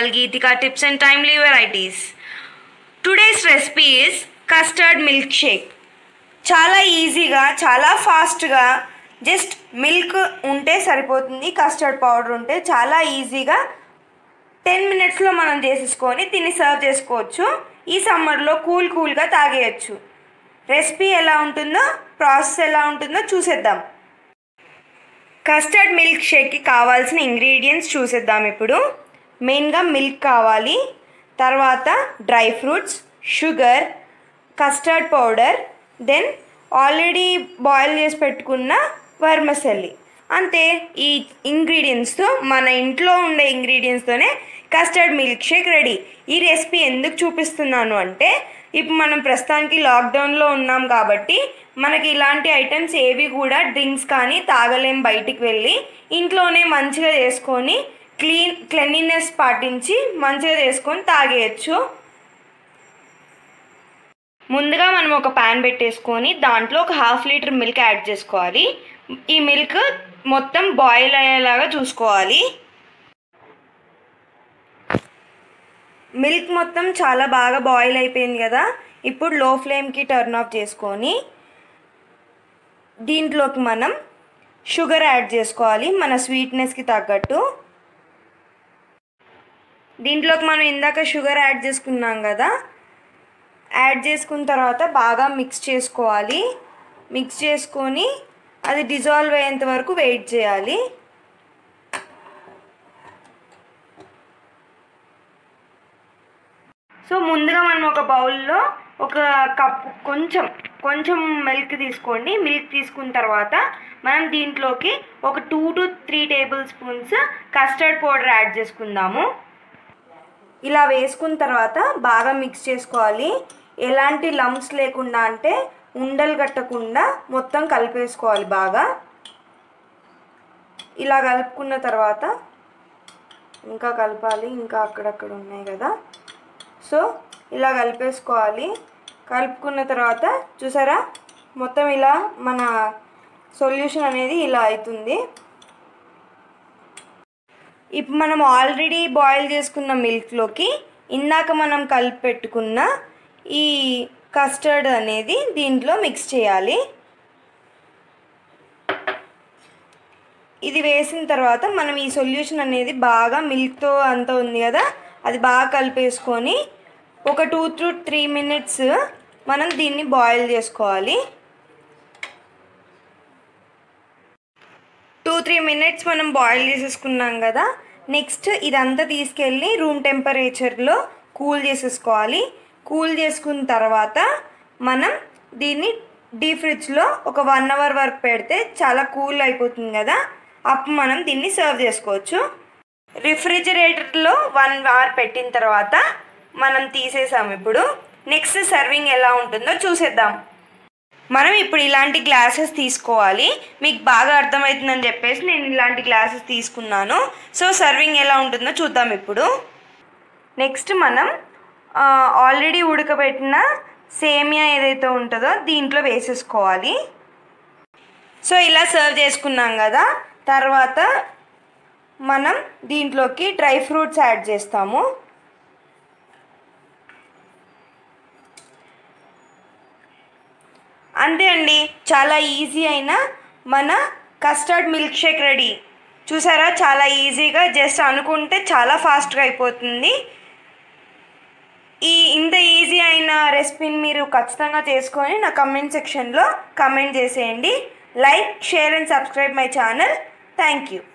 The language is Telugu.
channel Geetika Tips and Timely Varieties. Today's recipe is custard milkshake. చాలా ఈజీగా చాలా ఫాస్ట్గా జస్ట్ మిల్క్ ఉంటే సరిపోతుంది కస్టర్డ్ పౌడర్ ఉంటే చాలా ఈజీగా టెన్ మినిట్స్లో మనం చేసేసుకొని దీన్ని సర్వ్ చేసుకోవచ్చు ఈ సమ్మర్లో కూల్ కూల్గా తాగేయచ్చు రెసిపీ ఎలా ఉంటుందో ప్రాసెస్ ఎలా ఉంటుందో చూసేద్దాం కస్టర్డ్ మిల్క్ షేక్కి కావాల్సిన ఇంగ్రీడియంట్స్ చూసేద్దాం ఇప్పుడు మెయిన్గా మిల్క్ కావాలి తర్వాత dry fruits sugar custard powder then already boil చేసి పెట్టుకున్న వర్మసెల్లి అంతే ఈ ఇంగ్రీడియంట్స్తో మన ఇంట్లో ఉండే ఇంగ్రీడియంట్స్తోనే కస్టర్డ్ మిల్క్ షేక్ రెడీ ఈ రెసిపీ ఎందుకు చూపిస్తున్నాను అంటే ఇప్పుడు మనం ప్రస్తుతానికి లాక్డౌన్లో ఉన్నాం కాబట్టి మనకి ఇలాంటి ఐటమ్స్ ఏవి కూడా డ్రింక్స్ కానీ తాగలేం బయటికి వెళ్ళి ఇంట్లోనే మంచిగా చేసుకొని క్లీన్ క్లెన్లీనెస్ పాటించి మంచిగా చేసుకొని తాగేయచ్చు ముందుగా మనం ఒక ప్యాన్ పెట్టేసుకొని దాంట్లో ఒక హాఫ్ లీటర్ మిల్క్ యాడ్ చేసుకోవాలి ఈ మిల్క్ మొత్తం బాయిల్ అయ్యేలాగా చూసుకోవాలి మిల్క్ మొత్తం చాలా బాగా బాయిల్ అయిపోయింది కదా ఇప్పుడు లో ఫ్లేమ్కి టర్న్ ఆఫ్ చేసుకొని దీంట్లోకి మనం షుగర్ యాడ్ చేసుకోవాలి మన స్వీట్నెస్కి తగ్గట్టు దీంట్లోకి మనం ఇందాక షుగర్ యాడ్ చేసుకున్నాం కదా యాడ్ చేసుకున్న తర్వాత బాగా మిక్స్ చేసుకోవాలి మిక్స్ చేసుకొని అది డిజాల్వ్ అయ్యేంత వరకు వెయిట్ చేయాలి సో ముందుగా మనం ఒక బౌల్లో ఒక కప్ కొంచెం కొంచెం మిల్క్ తీసుకోండి మిల్క్ తీసుకున్న తర్వాత మనం దీంట్లోకి ఒక two to three tablespoons custard powder add చేసుకుందాము ఇలా వేసుకున్న తర్వాత బాగా మిక్స్ చేసుకోవాలి ఎలాంటి లంప్స్ లేకుండా అంటే ఉండలు కట్టకుండా మొత్తం కలిపేసుకోవాలి బాగా ఇలా కలుపుకున్న తర్వాత ఇంకా కలపాలి ఇంకా అక్కడక్కడ ఉన్నాయి కదా సో ఇలా కలిపేసుకోవాలి కలుపుకున్న తర్వాత చూసారా మొత్తం ఇలా మన సొల్యూషన్ అనేది ఇలా అవుతుంది ఇప్పుడు మనం ఆల్రెడీ బాయిల్ చేసుకున్న మిల్క్లోకి ఇందాక మనం కలిపి పెట్టుకున్న ఈ కస్టర్డ్ అనేది దీంట్లో మిక్స్ చేయాలి ఇది వేసిన తర్వాత మనం ఈ సొల్యూషన్ అనేది బాగా మిల్క్తో అంతా ఉంది కదా అది బాగా కలిపేసుకొని ఒక టూ టు త్రీ మినిట్స్ మనం దీన్ని బాయిల్ చేసుకోవాలి టూ త్రీ మినిట్స్ మనం బాయిల్ చేసేసుకున్నాం కదా నెక్స్ట్ ఇదంతా తీసుకెళ్ళి రూమ్ టెంపరేచర్లో కూల్ చేసేసుకోవాలి కూల్ చేసుకున్న తర్వాత మనం దీన్ని డీప్ ఫ్రిడ్జ్లో ఒక వన్ అవర్ వరకు పెడితే చాలా కూల్ అయిపోతుంది కదా అప్పుడు మనం దీన్ని సర్వ్ చేసుకోవచ్చు రిఫ్రిజిరేటర్లో వన్ అవర్ పెట్టిన తర్వాత మనం తీసేసాం ఇప్పుడు నెక్స్ట్ సర్వింగ్ ఎలా ఉంటుందో చూసేద్దాం మనం ఇప్పుడు ఇలాంటి గ్లాసెస్ తీసుకోవాలి మీకు బాగా అర్థమవుతుందని చెప్పేసి నేను ఇలాంటి గ్లాసెస్ తీసుకున్నాను సో సర్వింగ్ ఎలా ఉంటుందో చూద్దాం ఇప్పుడు నెక్స్ట్ మనం ఆల్రెడీ ఉడకబెట్టిన సేమియా ఏదైతే ఉంటుందో దీంట్లో వేసేసుకోవాలి సో ఇలా సర్వ్ చేసుకున్నాం కదా తర్వాత మనం దీంట్లోకి డ్రై ఫ్రూట్స్ యాడ్ చేస్తాము అంతే అండి చాలా ఈజీ అయిన మన కస్టర్డ్ మిల్క్ షేక్ రెడీ చూసారా చాలా ఈజీగా జస్ట్ అనుకుంటే చాలా ఫాస్ట్గా అయిపోతుంది ఈ ఇంత ఈజీ అయిన రెసిపీని మీరు ఖచ్చితంగా చేసుకొని నా కమెంట్ సెక్షన్లో కమెంట్ చేసేయండి like share and subscribe my channel thank you